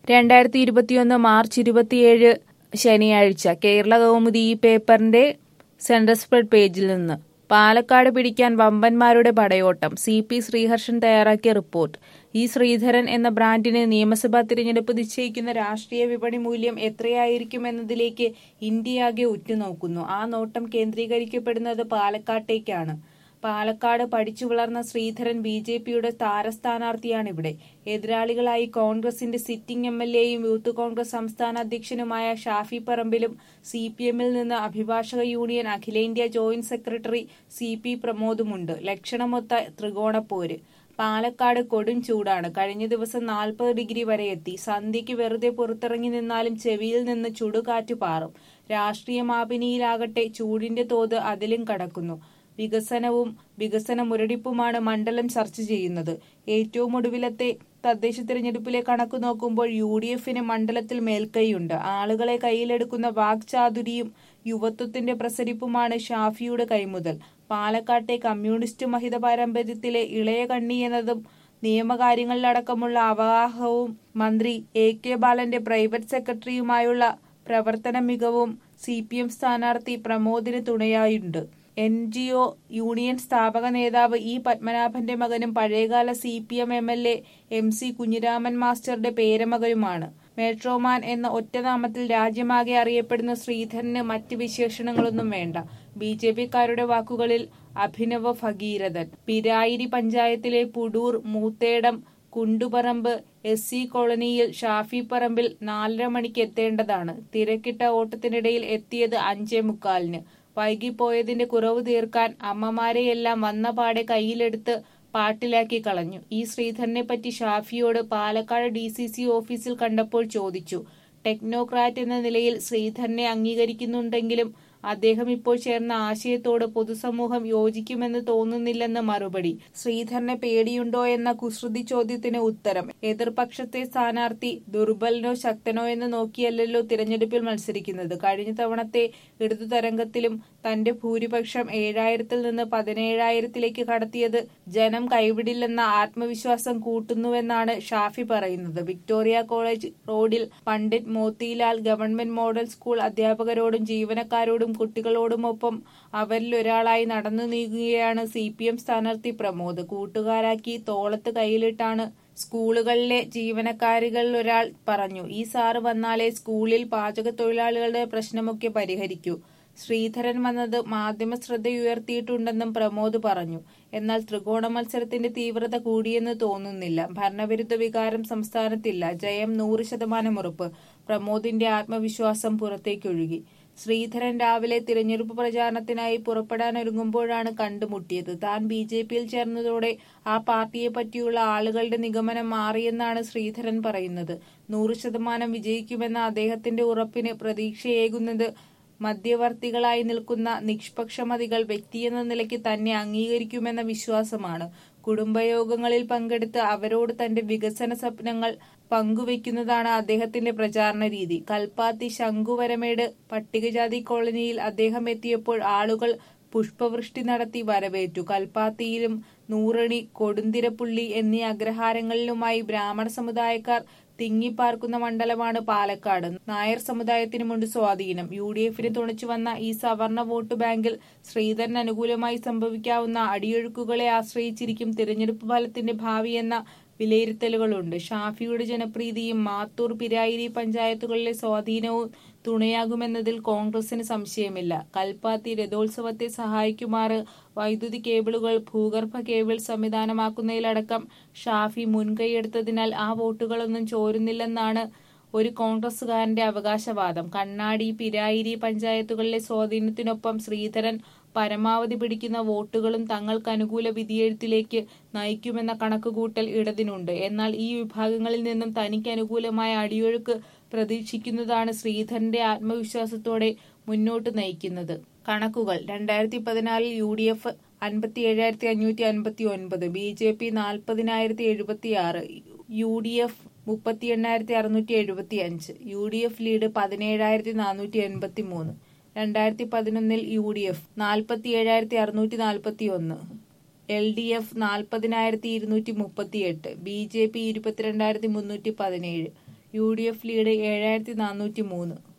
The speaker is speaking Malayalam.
രണ്ടായിരത്തി ഇരുപത്തിയൊന്ന് മാർച്ച് ഇരുപത്തിയേഴ് ശനിയാഴ്ച കേരള കൗമുദി ഈ പേപ്പറിന്റെ സെൻട്രൽ സ്പ്രെഡ് പേജിൽ നിന്ന് പാലക്കാട് പിടിക്കാൻ വമ്പന്മാരുടെ പടയോട്ടം സി പി ശ്രീഹർഷൻ തയ്യാറാക്കിയ റിപ്പോർട്ട് ഈ ശ്രീധരൻ എന്ന ബ്രാൻഡിന് നിയമസഭാ തിരഞ്ഞെടുപ്പ് നിശ്ചയിക്കുന്ന രാഷ്ട്രീയ വിപണി മൂല്യം എത്രയായിരിക്കും എന്നതിലേക്ക് ഇന്ത്യയാകെ ഉറ്റുനോക്കുന്നു ആ നോട്ടം കേന്ദ്രീകരിക്കപ്പെടുന്നത് പാലക്കാട്ടേക്കാണ് പാലക്കാട് പഠിച്ചു വളർന്ന ശ്രീധരൻ ബി ജെ പിയുടെ താരസ്ഥാനാർത്ഥിയാണിവിടെ എതിരാളികളായി കോൺഗ്രസിന്റെ സിറ്റിംഗ് എം എൽ എയും യൂത്ത് കോൺഗ്രസ് സംസ്ഥാന അധ്യക്ഷനുമായ ഷാഫി പറമ്പിലും സി പി എമ്മിൽ നിന്ന് അഭിഭാഷക യൂണിയൻ അഖിലേന്ത്യാ ജോയിന്റ് സെക്രട്ടറി സി പി പ്രമോദുമുണ്ട് ലക്ഷണമൊത്ത ത്രികോണപ്പോര് പാലക്കാട് കൊടും ചൂടാണ് കഴിഞ്ഞ ദിവസം നാൽപ്പത് ഡിഗ്രി വരെ എത്തി സന്ധ്യയ്ക്ക് വെറുതെ പുറത്തിറങ്ങി നിന്നാലും ചെവിയിൽ നിന്ന് ചുടുകാറ്റ് പാറും രാഷ്ട്രീയ മാപിനിയിലാകട്ടെ ചൂടിന്റെ തോത് അതിലും കടക്കുന്നു വികസനവും വികസന മുരടിപ്പുമാണ് മണ്ഡലം ചർച്ച ചെയ്യുന്നത് ഏറ്റവും ഒടുവിലത്തെ തദ്ദേശ തിരഞ്ഞെടുപ്പിലെ കണക്ക് നോക്കുമ്പോൾ യു ഡി എഫിന് മണ്ഡലത്തിൽ മേൽക്കൈയുണ്ട് ആളുകളെ കയ്യിലെടുക്കുന്ന വാക്ചാതുരിയും യുവത്വത്തിന്റെ പ്രസരിപ്പുമാണ് ഷാഫിയുടെ കൈമുതൽ പാലക്കാട്ടെ കമ്മ്യൂണിസ്റ്റ് മഹിത പാരമ്പര്യത്തിലെ ഇളയ കണ്ണി എന്നതും നിയമകാര്യങ്ങളിലടക്കമുള്ള അവഗാഹവും മന്ത്രി എ കെ ബാലന്റെ പ്രൈവറ്റ് സെക്രട്ടറിയുമായുള്ള പ്രവർത്തന മികവും സി പി എം സ്ഥാനാർത്ഥി പ്രമോദിന് തുണയായുണ്ട് എൻ ജി ഒ യൂണിയൻ സ്ഥാപക നേതാവ് ഇ പത്മനാഭന്റെ മകനും പഴയകാല C P M M L A M C Kunhiraman മാസ്റ്ററുടെ പേരമകനുമാണ് മെട്രോമാൻ എന്ന ഒറ്റനാമത്തിൽ രാജ്യമാകെ അറിയപ്പെടുന്ന ശ്രീധരന് മറ്റ് വിശേഷണങ്ങളൊന്നും വേണ്ട ബി ജെ പിക്കാരുടെ വാക്കുകളിൽ അഭിനവ ഭഗീരഥൻ പിരായിരി പഞ്ചായത്തിലെ പുടൂർ മൂത്തേടം കുണ്ടുപറമ്പ് എസ് സി കോളനിയിൽ ഷാഫി പറമ്പിൽ നാലര മണിക്ക് എത്തേണ്ടതാണ് തിരക്കിട്ട ഓട്ടത്തിനിടയിൽ എത്തിയത് അഞ്ചേ മുക്കാലിന് വൈകിപ്പോയതിന്റെ കുറവ് തീർക്കാൻ അമ്മമാരെയെല്ലാം വന്ന പാടെ കയ്യിലെടുത്ത് പാട്ടിലാക്കി കളഞ്ഞു ഈ ശ്രീധരനെ പറ്റി ഷാഫിയോട് പാലക്കാട് ഡി സി സി ഓഫീസിൽ കണ്ടപ്പോൾ ചോദിച്ചു ടെക്നോക്രാറ്റ് എന്ന നിലയിൽ ശ്രീധരനെ അംഗീകരിക്കുന്നുണ്ടെങ്കിലും അദ്ദേഹം ഇപ്പോൾ ചേർന്ന ആശയത്തോട് പൊതുസമൂഹം യോജിക്കുമെന്ന് തോന്നുന്നില്ലെന്ന് മറുപടി ശ്രീധരനെ പേടിയുണ്ടോ എന്ന കുസൃതി ചോദ്യത്തിന് ഉത്തരം എതിർപക്ഷത്തെ സ്ഥാനാർത്ഥി ദുർബലനോ ശക്തനോ എന്ന് നോക്കിയല്ലല്ലോ തിരഞ്ഞെടുപ്പിൽ മത്സരിക്കുന്നത് കഴിഞ്ഞ തവണത്തെ ഇടതു തരംഗത്തിലും തന്റെ ഭൂരിപക്ഷം ഏഴായിരത്തിൽ നിന്ന് പതിനേഴായിരത്തിലേക്ക് കടത്തിയത് ജനം കൈവിടില്ലെന്ന ആത്മവിശ്വാസം കൂട്ടുന്നുവെന്നാണ് ഷാഫി പറയുന്നത് വിക്ടോറിയ കോളേജ് റോഡിൽ Pandit Motilal government model school അധ്യാപകരോടും ജീവനക്കാരോടും കുട്ടികളോടുമൊപ്പം അവരിൽ ഒരാളായി നടന്നു നീങ്ങുകയാണ് സി പി എം സ്ഥാനാർത്ഥി പ്രമോദ് കൂട്ടുകാരാക്കി തോളത്ത് കയ്യിലിട്ടാണ് സ്കൂളുകളിലെ ജീവനക്കാരികളിൽ ഒരാൾ പറഞ്ഞു ഈ സാറ് വന്നാലേ സ്കൂളിൽ പാചക തൊഴിലാളികളുടെ പ്രശ്നമൊക്കെ പരിഹരിക്കൂ ശ്രീധരൻ വന്നത് മാധ്യമ ശ്രദ്ധയുയർത്തിയിട്ടുണ്ടെന്നും പ്രമോദ് പറഞ്ഞു എന്നാൽ ത്രികോണ മത്സരത്തിന്റെ തീവ്രത കൂടിയെന്ന് തോന്നുന്നില്ല ഭരണവിരുദ്ധ വികാരം സംസ്ഥാനത്തില്ല ജയം നൂറ് ശതമാനം ഉറപ്പ് പ്രമോദിന്റെ ആത്മവിശ്വാസം പുറത്തേക്കൊഴുകി ശ്രീധരൻ രാവിലെ തിരഞ്ഞെടുപ്പ് പ്രചാരണത്തിനായി പുറപ്പെടാനൊരുങ്ങുമ്പോഴാണ് കണ്ടുമുട്ടിയത് താൻ ബി ജെ പിയിൽ ചേർന്നതോടെ ആ പാർട്ടിയെ പറ്റിയുള്ള ആളുകളുടെ നിഗമനം മാറിയെന്നാണ് ശ്രീധരൻ പറയുന്നത് നൂറ് ശതമാനം വിജയിക്കുമെന്ന അദ്ദേഹത്തിന്റെ ഉറപ്പിന് പ്രതീക്ഷയേകുന്നത് മധ്യവർത്തികളായി നിൽക്കുന്ന നിഷ്പക്ഷമതികൾ വ്യക്തിയെന്ന നിലയ്ക്ക് തന്നെ അംഗീകരിക്കുമെന്ന വിശ്വാസമാണ് കുടുംബയോഗങ്ങളിൽ പങ്കെടുത്ത് അവരോട് തന്റെ വികസന സ്വപ്നങ്ങൾ പങ്കുവെക്കുന്നതാണ് അദ്ദേഹത്തിന്റെ പ്രചാരണ രീതി കൽപ്പാത്തി ശംഖുവരമേട് പട്ടികജാതി കോളനിയിൽ അദ്ദേഹം എത്തിയപ്പോൾ ആളുകൾ പുഷ്പവൃഷ്ടി നടത്തി വരവേറ്റു കൽപ്പാത്തിയിലും നൂറണി കൊടുന്തിരപ്പുള്ളി എന്നീ അഗ്രഹാരങ്ങളിലുമായി ബ്രാഹ്മണ സമുദായക്കാർ തിങ്ങിപ്പാർക്കുന്ന മണ്ഡലമാണ് പാലക്കാട് നായർ സമുദായത്തിനുമുണ്ട് സ്വാധീനം യു ഡി എഫിന് തുണച്ചു വന്ന ഈ സവർണ വോട്ട് ബാങ്കിൽ ശ്രീധരന് അനുകൂലമായി സംഭവിക്കാവുന്ന അടിയൊഴുക്കുകളെ ആശ്രയിച്ചിരിക്കും തിരഞ്ഞെടുപ്പ് ഫലത്തിന്റെ ഭാവിയെന്ന വിലയിരുത്തലുകളുണ്ട് ഷാഫിയുടെ ജനപ്രീതിയും മാത്തൂർ പിരായിരി പഞ്ചായത്തുകളിലെ സ്വാധീനവും തുണയാകുമെന്നതിൽ കോൺഗ്രസിന് സംശയമില്ല കൽപ്പാത്തി രഥോത്സവത്തെ സഹായിക്കുമാറ് വൈദ്യുതി കേബിളുകൾ ഭൂഗർഭ കേബിൾ സംവിധാനമാക്കുന്നതിലടക്കം ഷാഫി മുൻകൈയെടുത്തതിനാൽ ആ വോട്ടുകളൊന്നും ചോരുന്നില്ലെന്നാണ് ഒരു കോൺഗ്രസുകാരന്റെ അവകാശവാദം കണ്ണാടി പിരായിരി പഞ്ചായത്തുകളിലെ സ്വാധീനത്തിനൊപ്പം ശ്രീധരൻ പരമാവധി പിടിക്കുന്ന വോട്ടുകളും തങ്ങൾക്ക് അനുകൂല വിധിയെഴുത്തിലേക്ക് നയിക്കുമെന്ന കണക്കുകൂട്ടൽ ഇടതിനുണ്ട് എന്നാൽ ഈ വിഭാഗങ്ങളിൽ നിന്നും തനിക്ക് അനുകൂലമായ അടിയൊഴുക്ക് പ്രതീക്ഷിക്കുന്നതാണ് ശ്രീധരന്റെ ആത്മവിശ്വാസത്തോടെ മുന്നോട്ട് നയിക്കുന്നത് കണക്കുകൾ രണ്ടായിരത്തി പതിനാലിൽ യു ഡി എഫ് അൻപത്തി ഏഴായിരത്തി അഞ്ഞൂറ്റി അൻപത്തി ഒൻപത് ബി ജെ പി നാൽപ്പതിനായിരത്തി എഴുപത്തി ആറ് യു ഡി എഫ് മുപ്പത്തി എണ്ണായിരത്തി അറുന്നൂറ്റി എഴുപത്തി അഞ്ച് യു ഡി എഫ് ലീഡ് പതിനേഴായിരത്തി നാനൂറ്റി എൺപത്തി മൂന്ന് രണ്ടായിരത്തി പതിനൊന്നിൽ യു ഡി എഫ് നാൽപ്പത്തി ഏഴായിരത്തി അറുന്നൂറ്റി നാൽപ്പത്തി ഒന്ന് എൽ ഡി എഫ് നാൽപ്പതിനായിരത്തി ഇരുന്നൂറ്റി മുപ്പത്തി എട്ട് ബി ജെ പി ഇരുപത്തിരണ്ടായിരത്തി മുന്നൂറ്റി പതിനേഴ് യു ഡി എഫ് ലീഡ് ഏഴായിരത്തി നാനൂറ്റി മൂന്ന്